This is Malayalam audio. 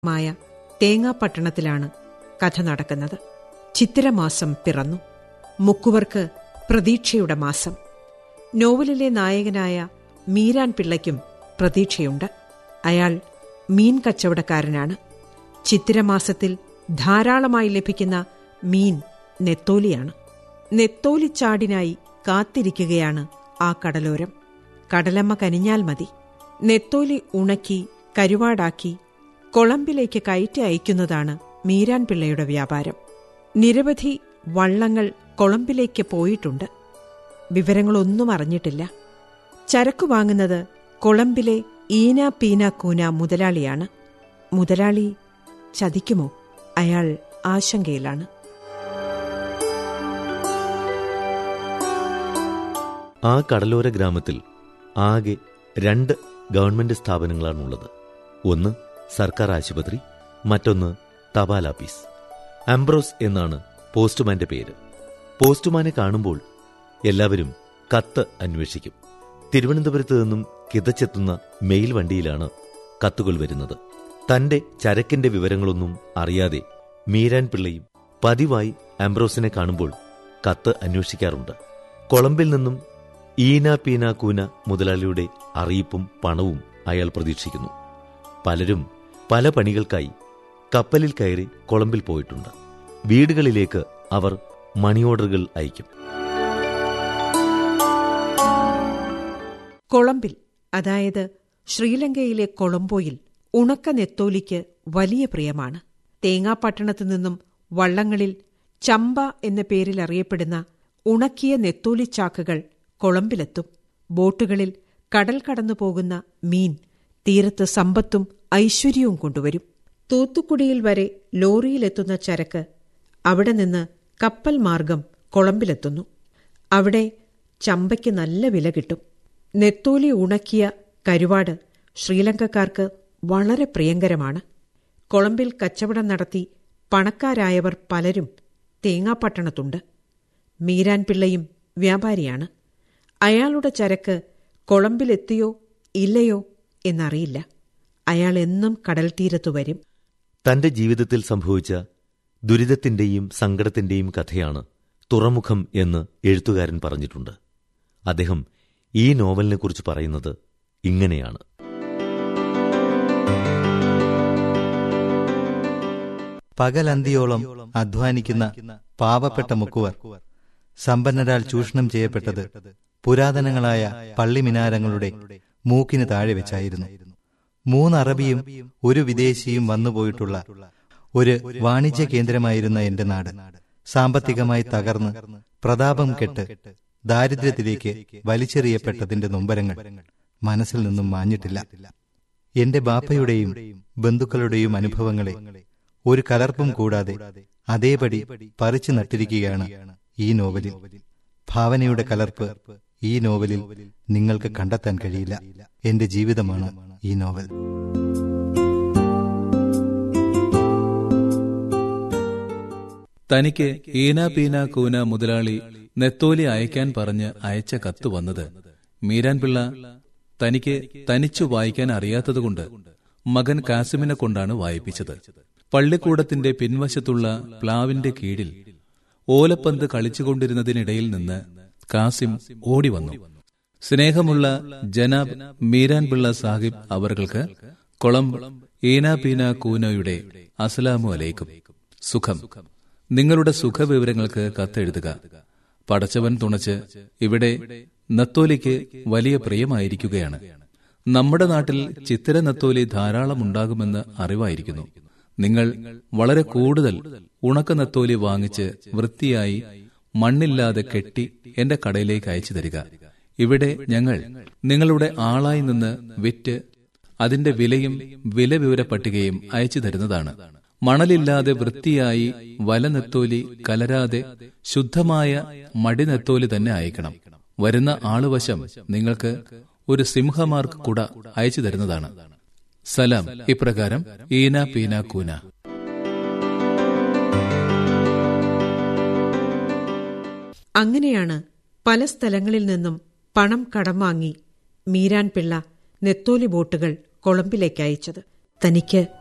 മായ തേങ്ങാപ്പട്ടണത്തിലാണ് കഥ നടക്കുന്നത് ചിത്തിരമാസം പിറന്നു മുക്കുവർക്ക് പ്രതീക്ഷയുടെ മാസം നോവലിലെ നായകനായ മീരാൻ പിള്ളയ്ക്കും പ്രതീക്ഷയുണ്ട് അയാൾ മീൻ കച്ചവടക്കാരനാണ് ചിത്തിരമാസത്തിൽ ധാരാളമായി ലഭിക്കുന്ന മീൻ നെത്തോലിയാണ് നെത്തോലിച്ചാടിനായി കാത്തിരിക്കുകയാണ് ആ കടലോരം കടലമ്മ കനിഞ്ഞാൽ മതി നെത്തോലി ഉണക്കി കരുവാടാക്കി കൊളംബിലേക്ക് കയറ്റി അയക്കുന്നതാണ് മീരാൻ പിള്ളയുടെ വ്യാപാരം നിരവധി വള്ളങ്ങൾ കൊളംബിലേക്ക് പോയിട്ടുണ്ട് വിവരങ്ങളൊന്നും അറിഞ്ഞിട്ടില്ല ചരക്കു വാങ്ങുന്നത് കൊളംബിലെ ഈന പീന കൂന മുതലാളിയാണ് മുതലാളി ചതിക്കുമോ അയാൾ ആശങ്കയിലാണ് ആ കടലോര ഗ്രാമത്തിൽ ആകെ രണ്ട് ഗവൺമെന്റ് സ്ഥാപനങ്ങളാണുള്ളത് ഒന്ന് സർക്കാർ ആശുപത്രി മറ്റൊന്ന് തപാൽ ഓഫീസ് ആംബ്രോസ് എന്നാണ് പോസ്റ്റ്മാന്റെ പേര് പോസ്റ്റ്മാനെ കാണുമ്പോൾ എല്ലാവരും കത്ത് അന്വേഷിക്കും തിരുവനന്തപുരത്ത് നിന്നും കിതച്ചെത്തുന്ന മെയിൽ വണ്ടിയിലാണ് കത്തുകൾ വരുന്നത് തന്റെ ചരക്കിന്റെ വിവരങ്ങളൊന്നും അറിയാതെ മീരാൻ പിള്ളയും പതിവായി ആംബ്രോസിനെ കാണുമ്പോൾ കത്ത് അന്വേഷിക്കാറുണ്ട് കൊളംബിൽ നിന്നും ഈന പീന കൂന മുതലാളിയുടെ അറിയിപ്പും പണവും അയാൾ പ്രതീക്ഷിക്കുന്നു പലരും പല പണികൾക്കായി കപ്പലിൽ കയറി കൊളംബിൽ പോയിട്ടുണ്ട് വീടുകളിലേക്ക് അവർ മണി ഓർഡറുകൾ അയക്കും കൊളംബിൽ അതായത് ശ്രീലങ്കയിലെ കൊളംബോയിൽ ഉണക്ക നെത്തോലിക്ക് വലിയ പ്രിയമാണ് തേങ്ങാപ്പട്ടണത്തു നിന്നും വള്ളങ്ങളിൽ ചമ്പ എന്ന പേരിൽ അറിയപ്പെടുന്ന ഉണക്കിയ നെത്തോലിച്ചാക്കുകൾ കൊളംബിലെത്തും ബോട്ടുകളിൽ കടൽ കടന്നു പോകുന്ന മീൻ തീരത്ത് സമ്പത്തും ഐശ്വര്യവും കൊണ്ടുവരും തൂത്തുക്കുടിയിൽ വരെ ലോറിയിലെത്തുന്ന ചരക്ക് അവിടെ നിന്ന് കപ്പൽ മാർഗം കൊളംബിലെത്തുന്നു അവിടെ ചമ്പയ്ക്ക് നല്ല വില കിട്ടും നെത്തോലി ഉണക്കിയ കരുവാട് ശ്രീലങ്കക്കാർക്ക് വളരെ പ്രിയങ്കരമാണ് കൊളംബിൽ കച്ചവടം നടത്തി പണക്കാരായവർ പലരും തേങ്ങാപ്പട്ടണത്തുണ്ട് മീരാൻ പിള്ളയും വ്യാപാരിയാണ് അയാളുടെ ചരക്ക് കൊളംബിലെത്തിയോ ഇല്ലയോ എന്നറിയില്ല അയാൾ എന്നും കടൽ തീരത്തു വരും തന്റെ ജീവിതത്തിൽ സംഭവിച്ച ദുരിതത്തിന്റെയും സങ്കടത്തിന്റെയും കഥയാണ് തുറമുഖം എന്ന് എഴുത്തുകാരൻ പറഞ്ഞിട്ടുണ്ട് അദ്ദേഹം ഈ നോവലിനെക്കുറിച്ച് പറയുന്നത് ഇങ്ങനെയാണ് പകലന്തിയോളം അധ്വാനിക്കുന്ന പാവപ്പെട്ട മുക്കുവർ സമ്പന്നരാൽ ചൂഷണം ചെയ്യപ്പെട്ടത് പുരാതനങ്ങളായ പള്ളിമിനാരങ്ങളുടെ മൂക്കിന് താഴെ വെച്ചായിരുന്നു മൂന്ന് അറബിയും ഒരു വിദേശിയും വന്നുപോയിട്ടുള്ള ഒരു വാണിജ്യ കേന്ദ്രമായിരുന്ന എന്റെ നാട് സാമ്പത്തികമായി തകർന്ന് പ്രതാപം കെട്ട് ദാരിദ്ര്യത്തിലേക്ക് വലിച്ചെറിയപ്പെട്ടതിന്റെ നൊമ്പരങ്ങൾ മനസ്സിൽ നിന്നും മാഞ്ഞിട്ടില്ല എന്റെ ബാപ്പയുടെയും ബന്ധുക്കളുടെയും അനുഭവങ്ങളെ ഒരു കലർപ്പും കൂടാതെ അതേപടി പറിച്ചു നട്ടിരിക്കുകയാണ് ഈ നോവലിൽ ഭാവനയുടെ കലർപ്പ് ഈ നോവലിൽ നിങ്ങൾക്ക് കണ്ടെത്താൻ കഴിയില്ല എന്റെ ജീവിതമാണ് ഈ നോവൽ തനിക്ക് ഈന പീന കൂന മുതലാളി നെത്തോലി അയക്കാൻ പറഞ്ഞ് അയച്ച കത്ത് വന്നത് മീരാൻ പിള്ള തനിക്ക് തനിച്ചു വായിക്കാൻ അറിയാത്തതുകൊണ്ട് മകൻ കാസിമിനെ കൊണ്ടാണ് വായിപ്പിച്ചത് പള്ളിക്കൂടത്തിന്റെ പിൻവശത്തുള്ള പ്ലാവിന്റെ കീഴിൽ ഓലപ്പന്ത് കളിച്ചുകൊണ്ടിരുന്നതിനിടയിൽ നിന്ന് കാസിം ഓടി വന്നു സ്നേഹമുള്ള ജനാബ് മീരാൻ പിള്ള സാഹിബ് അവർക്ക് കൊളംബ് ഈന പീന കൂനയുടെ അസ്സലാമു അലൈക്കും സുഖം നിങ്ങളുടെ സുഖവിവരങ്ങൾക്ക് കത്തെഴുതുക പടച്ചവൻ തുണച്ച് ഇവിടെ നത്തോലിക്ക് വലിയ പ്രിയമായിരിക്കുകയാണ് നമ്മുടെ നാട്ടിൽ ചിത്തിര നത്തോലി ധാരാളം ഉണ്ടാകുമെന്ന് അറിവായിരിക്കുന്നു നിങ്ങൾ വളരെ കൂടുതൽ ഉണക്ക നത്തോലി വാങ്ങിച്ച് വൃത്തിയായി മണ്ണില്ലാതെ കെട്ടി എന്റെ കടയിലേക്ക് അയച്ചു തരിക ഇവിടെ ഞങ്ങൾ നിങ്ങളുടെ ആളായി നിന്ന് വിറ്റ് അതിന്റെ വിലയും വില വിവര പട്ടികയും അയച്ചു തരുന്നതാണ് മണലില്ലാതെ വൃത്തിയായി വല നെത്തോലി കലരാതെ ശുദ്ധമായ മടി നെത്തോലി തന്നെ അയക്കണം വരുന്ന ആളുവശം നിങ്ങൾക്ക് ഒരു സിംഹമാർക്ക് കുട അയച്ചു തരുന്നതാണ് സലാം ഇപ്രകാരം ഈന പീന കൂന അങ്ങനെയാണ് പല സ്ഥലങ്ങളിൽ നിന്നും പണം കടം വാങ്ങി മീരാൻ പിള്ള നെത്തോലി ബോട്ടുകൾ കൊളംബിലേക്ക് അയച്ചത് തനിക്ക്